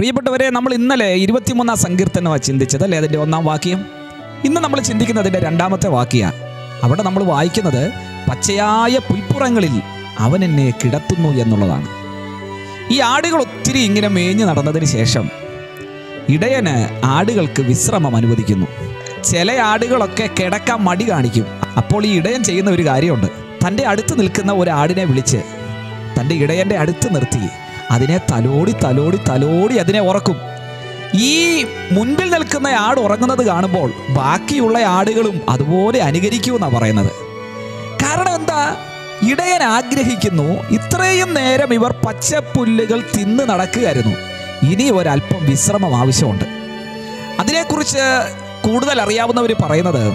പ്രിയപ്പെട്ടവരെ നമ്മൾ ഇന്നലെ ഇരുപത്തിമൂന്നാം സങ്കീർത്തനമാണ് ചിന്തിച്ചത് അല്ലേ അതിൻ്റെ ഒന്നാം വാക്യം ഇന്ന് നമ്മൾ ചിന്തിക്കുന്നതിൻ്റെ രണ്ടാമത്തെ വാക്യമാണ് അവിടെ നമ്മൾ വായിക്കുന്നത് പച്ചയായ പുൽപ്പുറങ്ങളിൽ അവൻ എന്നെ കിടത്തുന്നു എന്നുള്ളതാണ് ഈ ആടുകൾ ഒത്തിരി ഇങ്ങനെ മേഞ്ഞു നടന്നതിന് ശേഷം ഇടയന് ആടുകൾക്ക് വിശ്രമം അനുവദിക്കുന്നു ചില ആടുകളൊക്കെ കിടക്കാൻ മടി കാണിക്കും അപ്പോൾ ഈ ഇടയൻ ചെയ്യുന്ന ഒരു കാര്യമുണ്ട് തൻ്റെ അടുത്ത് നിൽക്കുന്ന ഒരു ആടിനെ വിളിച്ച് തൻ്റെ ഇടയൻ്റെ അടുത്ത് നിർത്തി അതിനെ തലോടി തലോടി തലോടി അതിനെ ഉറക്കും ഈ മുൻപിൽ നിൽക്കുന്ന ആട് ഉറങ്ങുന്നത് കാണുമ്പോൾ ബാക്കിയുള്ള ആടുകളും അതുപോലെ അനുകരിക്കുമെന്നാണ് പറയുന്നത് കാരണം എന്താ ഇടയൻ ആഗ്രഹിക്കുന്നു ഇത്രയും നേരം ഇവർ പച്ചപ്പുല്ലുകൾ തിന്ന് നടക്കുകയായിരുന്നു ഇനി ഒരല്പം വിശ്രമം ആവശ്യമുണ്ട് അതിനെക്കുറിച്ച് കൂടുതൽ അറിയാവുന്നവർ പറയുന്നത്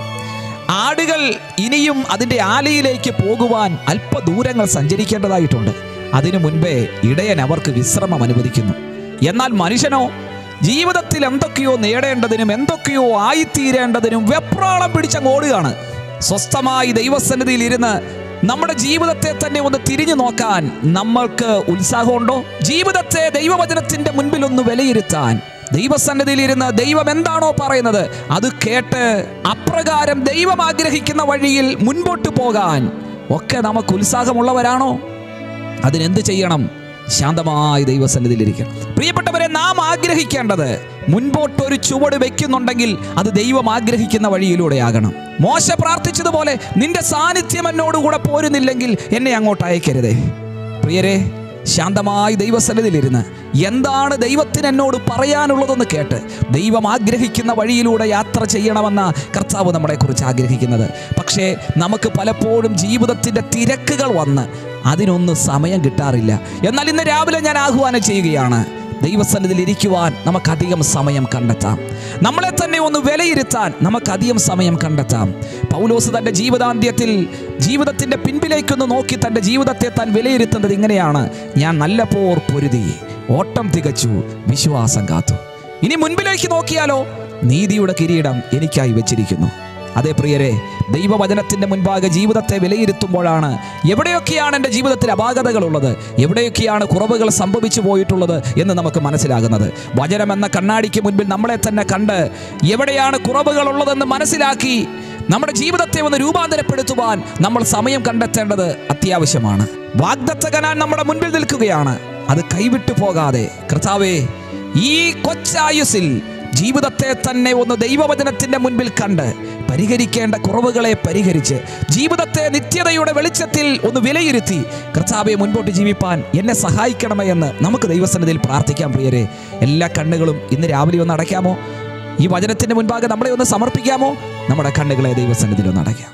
ആടുകൾ ഇനിയും അതിൻ്റെ ആലയിലേക്ക് പോകുവാൻ അല്പദൂരങ്ങൾ സഞ്ചരിക്കേണ്ടതായിട്ടുണ്ട് അതിനു മുൻപേ ഇടയൻ അവർക്ക് വിശ്രമം അനുവദിക്കുന്നു എന്നാൽ മനുഷ്യനോ ജീവിതത്തിൽ എന്തൊക്കെയോ നേടേണ്ടതിനും എന്തൊക്കെയോ ആയിത്തീരേണ്ടതിനും വെപ്രാളം പിടിച്ചങ്ങ് ഓടുകയാണ് സ്വസ്ഥമായി ദൈവസന്നിധിയിൽ ഇരുന്ന് നമ്മുടെ ജീവിതത്തെ തന്നെ ഒന്ന് തിരിഞ്ഞു നോക്കാൻ നമ്മൾക്ക് ഉത്സാഹമുണ്ടോ ജീവിതത്തെ ദൈവവചനത്തിന്റെ മുൻപിൽ ഒന്ന് വിലയിരുത്താൻ ദൈവസന്നിധിയിൽ ഇരുന്ന് ദൈവം എന്താണോ പറയുന്നത് അത് കേട്ട് അപ്രകാരം ദൈവം ആഗ്രഹിക്കുന്ന വഴിയിൽ മുൻപോട്ട് പോകാൻ ഒക്കെ നമുക്ക് ഉത്സാഹമുള്ളവരാണോ അതിനെന്ത് ചെയ്യണം ശാന്തമായി ദൈവസന്നിധിയിലിരിക്കണം പ്രിയപ്പെട്ടവരെ നാം ആഗ്രഹിക്കേണ്ടത് മുൻപോട്ട് ഒരു ചുവട് വെക്കുന്നുണ്ടെങ്കിൽ അത് ദൈവം ആഗ്രഹിക്കുന്ന വഴിയിലൂടെയാകണം മോശ പ്രാർത്ഥിച്ചതുപോലെ നിന്റെ സാന്നിധ്യം എന്നോടുകൂടെ പോരുന്നില്ലെങ്കിൽ എന്നെ അങ്ങോട്ട് അയക്കരുതേ പ്രിയരെ ശാന്തമായി ദൈവസന്നിധിയിലിരുന്ന് എന്താണ് ദൈവത്തിന് എന്നോട് പറയാനുള്ളതെന്ന് കേട്ട് ദൈവം ആഗ്രഹിക്കുന്ന വഴിയിലൂടെ യാത്ര ചെയ്യണമെന്ന കർത്താവ് നമ്മളെക്കുറിച്ച് ആഗ്രഹിക്കുന്നത് പക്ഷേ നമുക്ക് പലപ്പോഴും ജീവിതത്തിൻ്റെ തിരക്കുകൾ വന്ന് അതിനൊന്നും സമയം കിട്ടാറില്ല എന്നാൽ ഇന്ന് രാവിലെ ഞാൻ ആഹ്വാനം ചെയ്യുകയാണ് ദൈവസന്നിധിയിൽ ഇരിക്കുവാൻ നമുക്കധികം സമയം കണ്ടെത്താം നമ്മളെ തന്നെ ഒന്ന് വിലയിരുത്താൻ നമുക്കധികം സമയം കണ്ടെത്താം പൗലോസ് തൻ്റെ ജീവിതാന്ത്യത്തിൽ ജീവിതത്തിൻ്റെ പിൻപിലേക്കൊന്ന് നോക്കി തൻ്റെ ജീവിതത്തെ താൻ വിലയിരുത്തുന്നത് ഇങ്ങനെയാണ് ഞാൻ നല്ല പോർ പൊരുതി ഓട്ടം തികച്ചു വിശ്വാസം കാത്തു ഇനി മുൻപിലേക്ക് നോക്കിയാലോ നീതിയുടെ കിരീടം എനിക്കായി വെച്ചിരിക്കുന്നു അതേ പ്രിയരെ ദൈവവചനത്തിൻ്റെ മുൻപാകെ ജീവിതത്തെ വിലയിരുത്തുമ്പോഴാണ് എവിടെയൊക്കെയാണ് എൻ്റെ ജീവിതത്തിൽ അപാകതകളുള്ളത് എവിടെയൊക്കെയാണ് കുറവുകൾ സംഭവിച്ചു പോയിട്ടുള്ളത് എന്ന് നമുക്ക് മനസ്സിലാകുന്നത് വചനം എന്ന കണ്ണാടിക്ക് മുൻപിൽ നമ്മളെ തന്നെ കണ്ട് എവിടെയാണ് കുറവുകൾ ഉള്ളതെന്ന് മനസ്സിലാക്കി നമ്മുടെ ജീവിതത്തെ ഒന്ന് രൂപാന്തരപ്പെടുത്തുവാൻ നമ്മൾ സമയം കണ്ടെത്തേണ്ടത് അത്യാവശ്യമാണ് വാഗ്ദത്ത കനാൻ നമ്മുടെ മുൻപിൽ നിൽക്കുകയാണ് അത് കൈവിട്ടു പോകാതെ കർത്താവേ ഈ കൊച്ചായുസിൽ ജീവിതത്തെ തന്നെ ഒന്ന് ദൈവവചനത്തിന്റെ മുൻപിൽ കണ്ട് പരിഹരിക്കേണ്ട കുറവുകളെ പരിഹരിച്ച് ജീവിതത്തെ നിത്യതയുടെ വെളിച്ചത്തിൽ ഒന്ന് വിലയിരുത്തി കർത്താവെ മുൻപോട്ട് ജീവിപ്പാൻ എന്നെ സഹായിക്കണമേ എന്ന് നമുക്ക് ദൈവസന്നിധിയിൽ പ്രാർത്ഥിക്കാം പ്രിയരെ എല്ലാ കണ്ണുകളും ഇന്ന് രാവിലെ ഒന്ന് അടയ്ക്കാമോ ഈ വചനത്തിന്റെ മുൻപാകെ നമ്മളെ ഒന്ന് സമർപ്പിക്കാമോ നമ്മുടെ കണ്ണുകളെ ദൈവസന്നിധിയിൽ ഒന്ന് അടയ്ക്കാം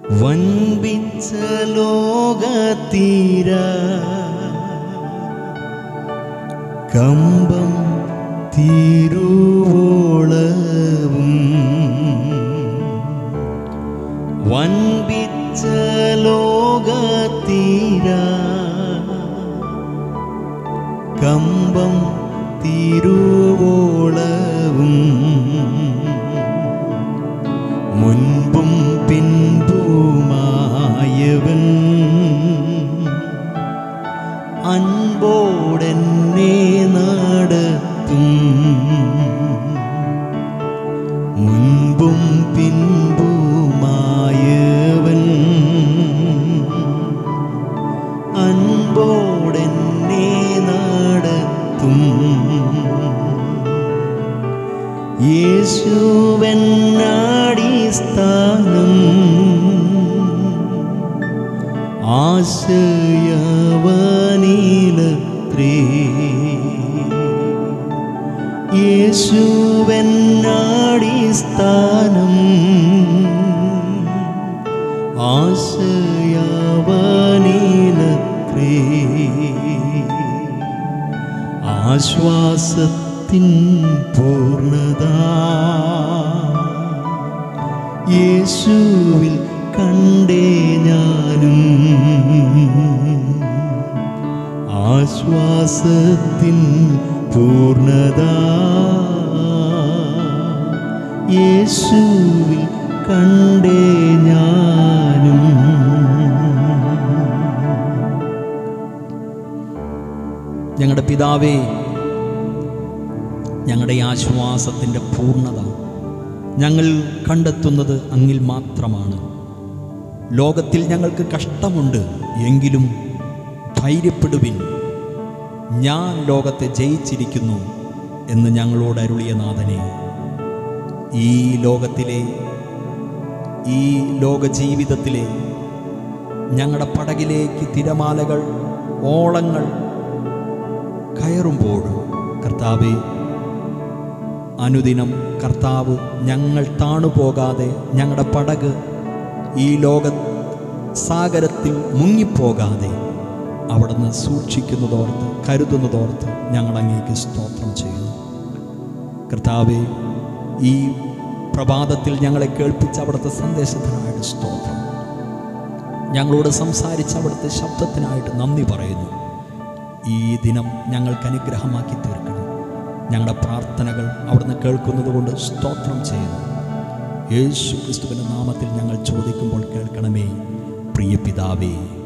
വൻപിച്ച ലോകത്തീര കമ്പം തീരുവോളവും വൻപിച്ച ലോകത്തീര കമ്പം തീരുവോളവും മുൻപും പിൻപുമായവൻ അൻപോടെന്നെ നടത്തും മുൻപും പിൻപുമായവൻ അൻപോടെന്നെ നടത്തും യേശുവെന്നാടിസ്ഥാനം ആശയവനീലത്രേ യേശുവെന്നാടിസ്ഥാനം ആശയവനീലത്രേ ആശ്വാസത്തിൻ പൂർണ്ണത യേശുവിൽ കണ്ടേ ഞാനും ആശ്വാസത്തിൻ പൂർണ്ണത യേശുവിൽ കണ്ടേ ഞാനും ഞങ്ങളുടെ പിതാവേ ഞങ്ങളുടെ ഈ ആശ്വാസത്തിൻ്റെ പൂർണ്ണത ഞങ്ങൾ കണ്ടെത്തുന്നത് അങ്ങിൽ മാത്രമാണ് ലോകത്തിൽ ഞങ്ങൾക്ക് കഷ്ടമുണ്ട് എങ്കിലും ധൈര്യപ്പെടുവിൻ ഞാൻ ലോകത്തെ ജയിച്ചിരിക്കുന്നു എന്ന് ഞങ്ങളോട് അരുളിയ നാഥനെ ഈ ലോകത്തിലെ ഈ ലോക ജീവിതത്തിലെ ഞങ്ങളുടെ പടകിലേക്ക് തിരമാലകൾ ഓളങ്ങൾ കയറുമ്പോഴും കർത്താവെ അനുദിനം കർത്താവ് ഞങ്ങൾ താണുപോകാതെ ഞങ്ങളുടെ പടക് ഈ ലോക സാഗരത്തിൽ മുങ്ങിപ്പോകാതെ അവിടുന്ന് സൂക്ഷിക്കുന്നതോർത്ത് കരുതുന്നതോർത്ത് ഞങ്ങൾ അങ്ങേക്ക് സ്തോത്രം ചെയ്യുന്നു കർത്താവെ ഈ പ്രഭാതത്തിൽ ഞങ്ങളെ കേൾപ്പിച്ച അവിടുത്തെ സന്ദേശത്തിനായിട്ട് സ്തോത്രം ഞങ്ങളോട് സംസാരിച്ച അവിടുത്തെ ശബ്ദത്തിനായിട്ട് നന്ദി പറയുന്നു ഈ ദിനം ഞങ്ങൾക്ക് അനുഗ്രഹമാക്കി തീർക്കണം ഞങ്ങളുടെ പ്രാർത്ഥനകൾ അവിടുന്ന് കേൾക്കുന്നത് കൊണ്ട് സ്തോത്രം ചെയ്യുന്നു യേശു ക്രിസ്തുവിൻ്റെ നാമത്തിൽ ഞങ്ങൾ ചോദിക്കുമ്പോൾ കേൾക്കണമേ പ്രിയ പിതാവേ